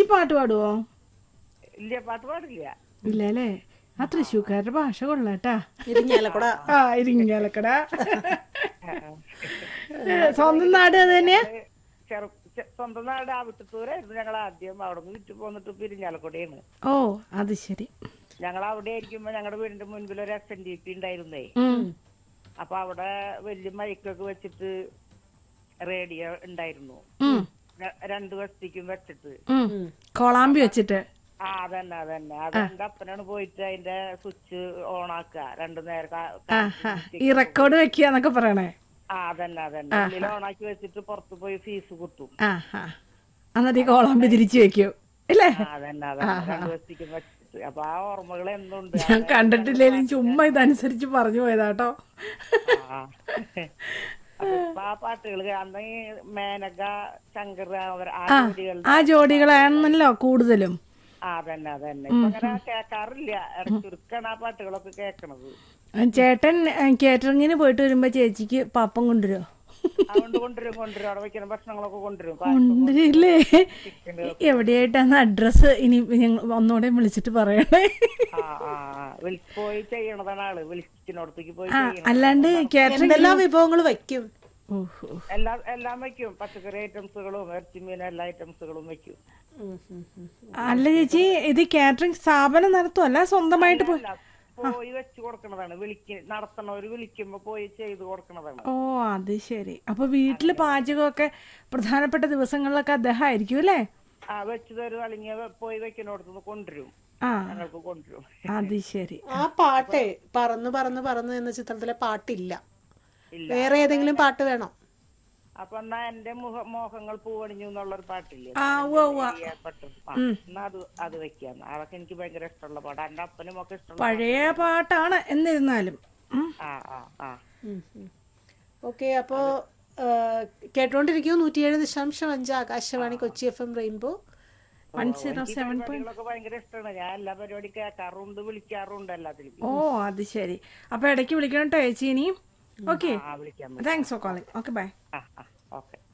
പാട്ട് പാടുവോ ഇല്ല പാട്ട് പാടില്ല ഇല്ല അല്ലേ ആ തൃശ്ശൂക്കാരുടെ ഭാഷ കൊള്ളാട്ടാ ഇരിഞ്ഞാലക്കുട ആ ഇരിങ്ങാലക്കട സ്വന്തം നാട് അത് തന്നെയാ ചെറു ചെ- സ്വന്തം നാട് ആവിട്ടത്തൂരായിരുന്നു ഞങ്ങൾ ആദ്യം അവിടെ നിന്ന് വിറ്റു പോന്നിട്ട് പിരിഞ്ഞാലക്കുടയാണ് ഓ അത് ശരി ഞങ്ങൾ അവിടെ ആയിരിക്കുമ്പോ ഞങ്ങളുടെ വീടിന്റെ മുൻപിൽ ഒരു എസ് എൻ ഡി പി ഉണ്ടായിരുന്നേ ഉം. അപ്പൊ അവിടെ വലിയ മൈക്കൊക്കെ വെച്ചിട്ട് റേഡിയോ ഉണ്ടായിരുന്നു ഉം. ര- രണ്ടു വശത്തേക്കും വെച്ചിട്ട് ഉം. കോളാമ്പി വെച്ചിട്ട് ആ അതന്നെ അതന്നെ അത് എന്റെ അപ്പനാണ് പോയിട്ട് അതിന്റെ സ്വിച്ച് ഓൺ ആക്കുക രണ്ടു നേരം കാ- ആ കാ- ആ ഈ റെക്കോർഡ് വെക്കുക എന്നൊക്കെ പറയണേ ആ അതന്നെ അതന്നെ ഉള്ളിൽ ഓൺ ആക്കി വെച്ചിട്ട് പുറത്ത് പോയി ഫീസ് കുത്തും ആ ആ എന്നിട്ട് ഈ കോളാമ്പി തിരിച്ചു വെക്കൂ ഇല്ലേ ആ അതന്നെ അതന്നെ രണ്ടു വശത്തേക്കും വെച്ചിട്ട് അപ്പൊ ആ ഓർമ്മകൾ എന്തുണ്ട് ഞാൻ കണ്ടിട്ടില്ലേലും ചുമ്മാ ഇതനുസരിച്ച് പറഞ്ഞു പോയതാട്ടോ ആ. അപ്പൊ ഇപ്പൊ ആ പാട്ടുകൾ അന്ന് ഈ മേനക ശങ്കർ അവർ ആ ജോഡികൾ ആ ജോഡികളാണെന്നല്ലോ കൂടുതലും ആ അതന്നെ അതന്നെ ഇപ്പൊ അങ്ങനെ കേൾക്കാറില്ല ഇടച്ചുരുക്കാണ് ആ പാട്ടുകളൊക്കെ കേൾക്കണത് ആ, ചേട്ടൻ കേറ്ററിങ്ങിന് പോയിട്ട് വരുമ്പോ ചേച്ചിക്ക് പാപ്പം കൊണ്ടുവരുമോ അതുകൊണ്ട് കൊണ്ടുവരും കൊണ്ടുവരും അവിടെ വെക്കുന്ന ഭക്ഷണങ്ങളൊക്കെ കൊണ്ടുവരും കൊണ്ടുവരില്ലേ എവിടെയായിട്ടാന്ന് അഡ്രസ്സ് ഇനി ഞങ്ങൾ ഒന്നുകൂടെ വിളിച്ചിട്ട് പറയണേ ആ ആ ആ. വിളി- പോയി ചെയ്യണതാണ് ആള് വിളിച്ചിനോടത്തേക്ക് പോയി ആ ചെയ്യണം അല്ലാണ്ട് കേറ്ററിംഗ് എന്തെല്ലാം വിഭവങ്ങൾ വയ്ക്കും ഓഹോ എല്ലാം എല്ലാം വെക്കും പച്ചക്കറി ഐറ്റംസുകളും ഇറച്ചി മീൻ എല്ലാ ഐറ്റംസുകളും വെക്കും ഉം, ഉം, ഉം. അല്ല ചേച്ചി ഇത് കാറ്ററിംഗ് സ്ഥാപനം നടത്തുമല്ല സ്വന്തമായിട്ട് പോയി അല്ല, പോയി വെച്ച് കൊടുക്കണതാണ് വിളിക്ക നടത്തണവര് വിളിക്കുമ്പോ പോയി ചെയ്ത് കൊടുക്കണതാണ് ഓ അത് ശരി അപ്പൊ വീട്ടില് പാചകമൊക്കെ പ്രധാനപ്പെട്ട ദിവസങ്ങളിലൊക്കെ അദ്ദേഹം ആയിരിക്കും അല്ലേ ആ വെച്ച് തരും അല്ലെങ്കിൽ വെ- പോയി വെക്കുന്നിടത്തുനിന്ന് കൊണ്ടുവരും ആ ഞങ്ങൾക്ക് കൊണ്ടുവരും അത് ശരി ആ പാട്ടേ പറന്ന് പറന്ന് പറന്ന് എന്ന ചിത്രത്തിലെ പാട്ടില്ല ഇല്ല. വേറെ ഏതെങ്കിലും പാട്ട് വേണോ അപ്പൊ എന്നാ എന്റെ മുഖ മോഹങ്ങൾ പൂവണിഞ്ഞു എന്നുള്ളൊരു പാട്ടില്ലേ ആ ഉവ്വ ഉവ്വ പ്രിയപ്പെട്ട ആ, എന്നാ അത് അത് വെക്കാം അതൊക്കെ എനിക്ക് ഭയങ്കര ഇഷ്ടമുള്ള പാട്ടാ എന്റെ അപ്പനും ഒക്കെ ഇഷ്ടമുള്ള പഴയ പാട്ടാണ് എന്നിരുന്നാലും ഉം. ആ ആ ആ ഓക്കെ അപ്പോ ആ, കേട്ടോണ്ടിരിക്കൂ നൂറ്റിയേഴ് ദശാംശം അഞ്ച് Akashvani Kochi F M rainbow one zero ഈ സെവൻ പരിപാടികളൊക്കെ ഭയങ്കര ഇഷ്ടമാണ് ഞാൻ എല്ലാ പരിപാടി കേൾക്കാറുണ്ട് വിളിക്കാറുണ്ട് എല്ലാത്തിലും ഓ അത് ശരി അപ്പൊ ഇടയ്ക്ക് വിളിക്കണം കേട്ടോ ചേച്ചി ഇനി ഓക്കെ ആ വിളിക്കാം thanks for calling okay bye ആ ആ ഓക്കെ